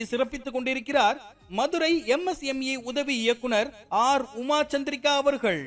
சிறப்பித்துக் கொண்டிருக்கிறார் மதுரை எம்எஸ்எம்இ உதவி இயக்குனர் ஆர் உமா சந்திரிகா அவர்கள்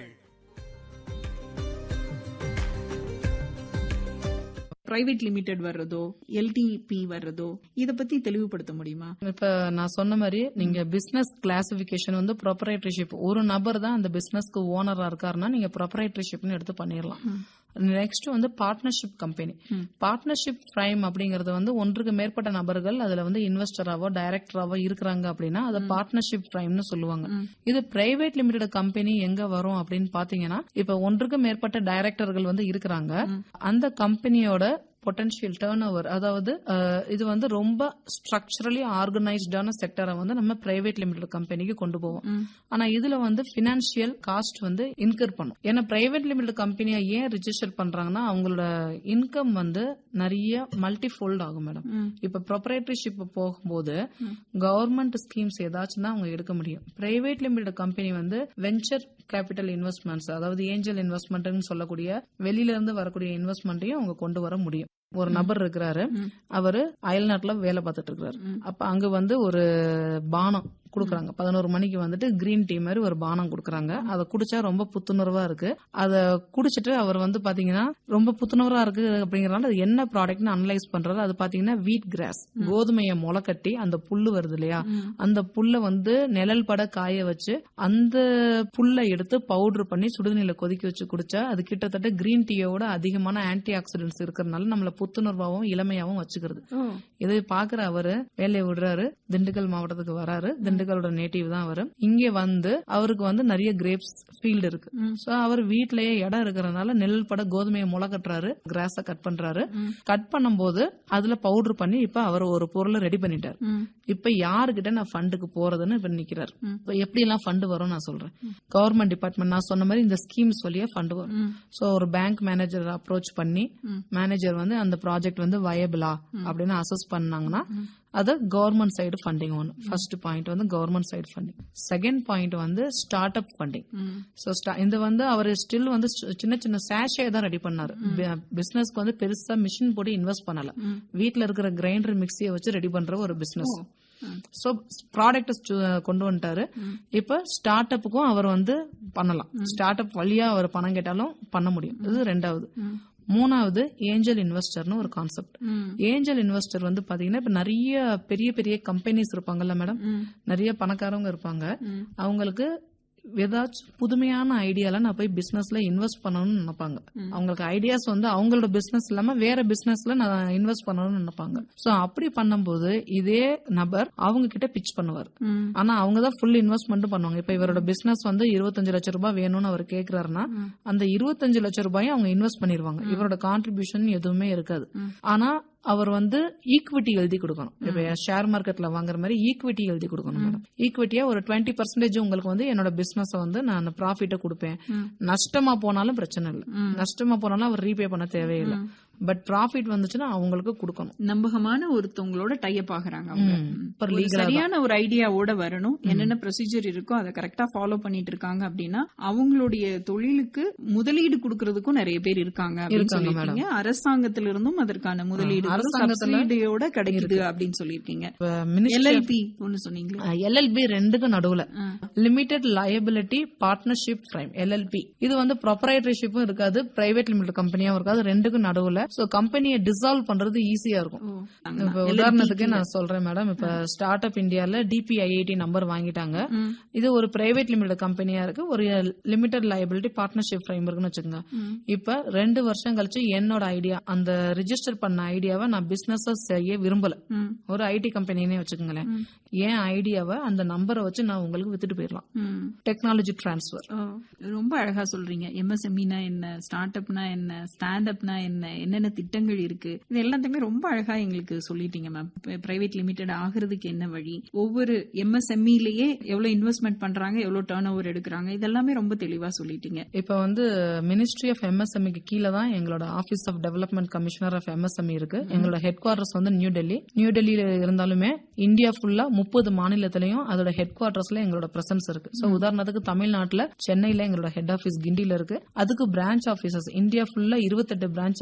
பிரைவேட் லிமிடெட் வர்றதோ எல்டிபி வர்றதோ இத பத்தி தெளிவுபடுத்த முடியுமா இப்ப நான் சொன்ன மாதிரி நீங்க பிசினஸ் கிளாசிபிகேஷன் வந்து ப்ரொப்பரேட்டரிஷிப் ஒரு நபர் தான் அந்த பிசினஸ்க்கு ஓனரா இருக்காருன்னா நீங்க ப்ரொப்பரேட்டரிஷிப்னு எடுத்து பண்ணிடலாம் நெக்ஸ்ட் வந்து பார்ட்னர்ஷிப் கம்பெனி பார்ட்னர்ஷிப் பிரைம் அப்படிங்கறது வந்து ஒன்றுக்கு மேற்பட்ட நபர்கள் அதுல வந்து இன்வெஸ்டராவோ டைரக்டராவோ இருக்கிறாங்க அப்படின்னா அதை பார்ட்னர்ஷிப் பிரைம்னு சொல்லுவாங்க இது பிரைவேட் லிமிடெட் கம்பெனி எங்க வரும் அப்படின்னு பாத்தீங்கன்னா இப்ப ஒன்றுக்கு மேற்பட்ட டைரக்டர்கள் வந்து இருக்கிறாங்க அந்த கம்பெனியோட பொட்டன்ஷியல் டேர்ன் ஓவர் அதாவது அஹ், இது வந்து ரொம்ப ஸ்ட்ரக்சரலி ஆர்கனைஸ்டான செக்டரை வந்து நம்ம பிரைவேட் லிமிடெட் கம்பெனிக்கு கொண்டு போவோம் ஆனா இதுல வந்து பினான்சியல் காஸ்ட் வந்து இன்கர் பண்ணும் ஏன்னா பிரைவேட் லிமிடெட் கம்பெனியை ஏன் ரிஜிஸ்டர் பண்றாங்கன்னா அவங்களோட இன்கம் வந்து நிறைய மல்டி ஃபோல்ட் ஆகும் மேடம் இப்ப ப்ரொப்பரேட்டரிஷிப் போகும்போது கவர்மெண்ட் ஸ்கீம்ஸ் ஏதாச்சும் தான் அவங்க எடுக்க முடியும் பிரைவேட் லிமிடெட் கம்பெனி வந்து வெஞ்சர் கேபிட்டல் இன்வெஸ்ட்மெண்ட்ஸ் அதாவது ஏஞ்சல் இன்வெஸ்ட்மெண்ட்னு சொல்லக்கூடிய வெளியில இருந்து வரக்கூடிய இன்வெஸ்ட்மெண்ட்டையும் அவங்க கொண்டு வர முடியும் ஒரு நபர் இருக்கிறாரு அவரு அயல்நாட்டுல வேலை பார்த்துட்டு இருக்கிறாரு அப்ப அங்க வந்து ஒரு பானம் குடுக்குறாங்க பதினோரு மணிக்கு வந்துட்டு கிரீன் டீ மாதிரி ஒரு பானம் குடுக்குறாங்க அதை குடிச்சா ரொம்ப புத்துணர்வா இருக்கு அத குடிச்சிட்டு அவர் வந்து பாத்தீங்கன்னா ரொம்ப புத்துணர்வா இருக்கு அப்படிங்கறதுனால அது என்ன ப்ராடக்ட்னு அனலைஸ் பண்றது அது பாத்தீங்கன்னா வீட் கிராஸ் கோதுமையை முளை கட்டி அந்த புல்லு வருது இல்லையா அந்த புல்ல வந்து நிழல் பட காய வச்சு அந்த புல்லை எடுத்து பவுடர் பண்ணி சுடுதண்ணில கொதிக்க வச்சு குடிச்சா அது கிட்டத்தட்ட கிரீன் டீயோட அதிகமான ஆன்டி ஆக்சிடென்ட்ஸ் இருக்கிறதுனால நம்மள புத்துணர்வாகவும் இளமையாவும் வச்சுக்கிறது இதை பாக்குற அவரு வேலையை விடுறாரு திண்டுக்கல் மாவட்டத்துக்கு வராரு திண்டுக்கலோட நேட்டிவ் தான் அவரு இங்க வந்து அவருக்கு வந்து நிறைய கிரேப்ஸ் ஃபீல்டு இருக்கு சோ அவர் வீட்லயே இடம் இருக்கிறதுனால நெல் பட கோதுமையை முளை கட்டுறாரு கிராஸ கட் பண்றாரு கட் பண்ணும்போது அதுல பவுடர் பண்ணி இப்ப அவர் ஒரு பொருளை ரெடி பண்ணிட்டாரு இப்ப யாருகிட்ட நான் ஃபண்டுக்கு போறதுன்னு இப்ப நிக்கிறாரு இப்ப எப்படி எல்லாம் ஃபண்டு வரும் நான் சொல்றேன் கவர்மெண்ட் டிபார்ட்மெண்ட் நான் சொன்ன மாதிரி இந்த ஸ்கீம்ஸ் வழியா ஃபண்டு வரும் சோ ஒரு பேங்க் மேனேஜர் அப்ரோச் பண்ணி மேனேஜர் வந்து அந்த ப்ராஜெக்ட் வந்து வயபிளா அப்படின்னு அசஸ் பண்ணாங்கன்னா அது கவர்மெண்ட் சைடு ஃபண்டிங் ஒன்று ஃபர்ஸ்ட் பாயிண்ட் வந்து government side funding second point வந்து ஸ்டார்ட் அப் ஃபண்டிங் ஸோ இது வந்து அவர் ஸ்டில் வந்து சி- சின்ன சின்ன சேஷே தான் ரெடி பண்ணாரு பிசினஸ்க்கு வந்து பெருசா மிஷின் போட்டு இன்வெஸ்ட் பண்ணல வீட்ல இருக்கிற கிரைண்டர் மிக்சியை வச்சு ரெடி பண்ற ஒரு பிசினஸ் சோ ப்ராடக்ட் கொண்டு வந்துட்டாரு இப்ப ஸ்டார்ட் அப்புக்கும் அவர் வந்து பண்ணலாம் ஸ்டார்ட் அப் வழியா அவர் பணம் கேட்டாலும் பண்ண முடியும் இது ரெண்டாவது மூணாவது ஏஞ்சல் இன்வெஸ்டர்னு ஒரு கான்செப்ட் ஏஞ்சல் இன்வெஸ்டர் வந்து பாத்தீங்கன்னா இப்ப நிறைய பெரிய பெரிய கம்பெனிஸ் இருப்பாங்கல்ல மேடம் நிறைய பணக்காரவங்க இருப்பாங்க அவங்களுக்கு ஏதாச்சும் புதுமையான ஐடியால நான் போய் பிசினஸ்ல இன்வெஸ்ட் பண்ணணும்னு நினைப்பாங்க அவங்களுக்கு ஐடியாஸ் வந்து அவங்களோட பிசினஸ் இல்லாம வேற பிசினஸ்ல நான் இன்வெஸ்ட் பண்ணணும்னு நினைப்பாங்க சோ அப்படி பண்ணும்போது இதே நபர் அவங்க கிட்ட பிச் பண்ணுவார் ஆனா அவங்க தான் ஃபுல் இன்வெஸ்ட்மெண்ட் பண்ணுவாங்க இப்ப இவரோட பிசினஸ் வந்து இருபத்தஞ்சு லட்சம் ரூபாய் வேணும்னு அவர் கேக்குறாருன்னா அந்த இருபத்தஞ்சு லட்சம் ரூபாயும் அவங்க இன்வெஸ்ட் பண்ணிருவாங்க இவரோட கான்ட்ரிபியூஷன் எதுவுமே இருக்காது ஆனா அவர் வந்து ஈக்விட்டி எழுதி கொடுக்கணும் இப்ப ஷேர் மார்க்கெட்ல வாங்குற மாதிரி ஈக்விட்டி எழுதி கொடுக்கணும் மேடம் ஈக்விட்டியா ஒரு டுவெண்ட்டி பர்சன்டேஜ் உங்களுக்கு வந்து என்னோட பிசினஸ் வந்து நான் ப்ராஃபிட்ட கொடுப்பேன் நஷ்டமா போனாலும் பிரச்சனை இல்லை நஷ்டமா போனாலும் அவர் ரீபே பண்ண தேவையில்லை பட் ப்ராஃபிட் வந்துச்சுன்னா அவங்களுக்கு கொடுக்கணும் நம்பகமான ஒருத்தவங்களோட டைப் ஆகுறாங்க அவங்க ம். ம். இப்ப ஒரு legal ஆ சரியான ஒரு ஐடியாவோட வரணும் என்னென்ன ப்ரொசீஜர் இருக்கோ அதை கரெக்டா ஃபாலோ பண்ணிட்டு இருக்காங்க அப்படின்னா அவங்களுடைய தொழிலுக்கு முதலீடு கொடுக்கறதுக்கும் நிறைய பேர் இருக்காங்க அப்படின்னு இருக்காங்க, சொல்லியிருக்கீங்க அரசாங்கத்தில இருந்தும் அதற்கான முதலீடு அரசாங்கத்துல- சப்சிடியோட கிடைக்குது அப்படின்னு சொல்லியிருக்கீங்க இப்ப மினிஸ்ட்ரி எல்எல்பி ஒன்னு சொன்னீங்களே எல்எல்பி ரெண்டுக்கும் நடுவுல limited liability partnership prime LLP இது வந்து ப்ரொப்பரைட்டரிஷிப்பும் இருக்காது பிரைவேட் லிமிடெட் கம்பெனியும் இருக்காது ரெண்டுக்கும் நடுவுல சோ கம்பெனியை டிசால்வ் பண்றது ஈஸியா இருக்கும் இப்ப உதாரணத்துக்கு நான் சொல்றேன் மேடம் இப்ப ஸ்டார்ட் அப் இந்தியால டிபிஐஐடி நம்பர் வாங்கிட்டாங்க இது ஒரு பிரைவேட் லிமிடெட் கம்பெனியா இருக்கு ஒரு லிமிடெட் லயபிலிட்டி பார்ட்னர்ஷிப் ஃப்ரேம் இருக்குன்னு வச்சுக்கோங்க இப்ப ரெண்டு வருஷம் கழிச்சு என்னோட ஐடியா அந்த ரிஜிஸ்டர் பண்ண ஐடியாவை நான் பிசினஸ் செய்ய விரும்பல ஒரு ஐடி கம்பெனினே வச்சுக்கோங்களேன் என் ஐடியாவை அந்த நம்பரை வச்சு நான் உங்களுக்கு வித்துட்டு போயிடலாம் டெக்னாலஜி டிரான்ஸ்ஃபர் ஓ, ரொம்ப அழகா சொல்றீங்க எம்எஸ்எம்இனா என்ன ஸ்டார்ட் அப்னா என்ன ஸ்டாண்ட் அப்னா என்ன என்னென்ன திட்டங்கள் இருக்கு இது எல்லாத்துக்குமே ரொம்ப அழகா எங்களுக்கு சொல்லிட்டீங்க மேம் பிரைவேட் லிமிடெட் ஆகுறதுக்கு என்ன வழி ஒவ்வொரு எம்எஸ்எம்இலயே எவ்வளவு இன்வெஸ்ட்மெண்ட் பண்றாங்க எவ்வளவு டேர்ன் ஓவர் எடுக்கிறாங்க இதெல்லாமே ரொம்ப தெளிவா சொல்லிட்டீங்க இப்ப வந்து மினிஸ்ட்ரி ஆஃப் எம்எஸ்எம்இக்கு கீழே தான் எங்களோட office of development commissioner of MSME இருக்கு எங்களோட ஹெட் குவார்டர்ஸ் வந்து நியூ டெல்லி நியூ டெல்லியில இருந்தாலுமே இந்தியா ஃபுல்லா முப்பது மாநிலத்திலயும் அதோட ஹெட் குவார்டர்ஸ்ல எங்களோட பிரசன்ஸ் இருக்கு சோ உதாரணத்துக்கு தமிழ்நாட்டுல சென்னையில எங்களோட ஹெட் ஆபீஸ் கிண்டில இருக்கு அதுக்கு பிரான்ச் ஆபீசர்ஸ் இந்தியா ஃபுல்லா இருபத்தெட்டு பிரான்ச் ஆபீசர்ஸ்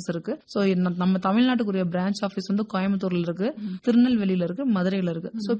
இருக்கு ஸோ நம்ம தமிழ்நாட்டுக்குரிய பிரான்ச் ஆஃபீஸ் வந்து கோயம்புத்தூர்ல இருக்கு திருநெல்வேலியில இருக்கு மதுரையில இருக்கு ஸோ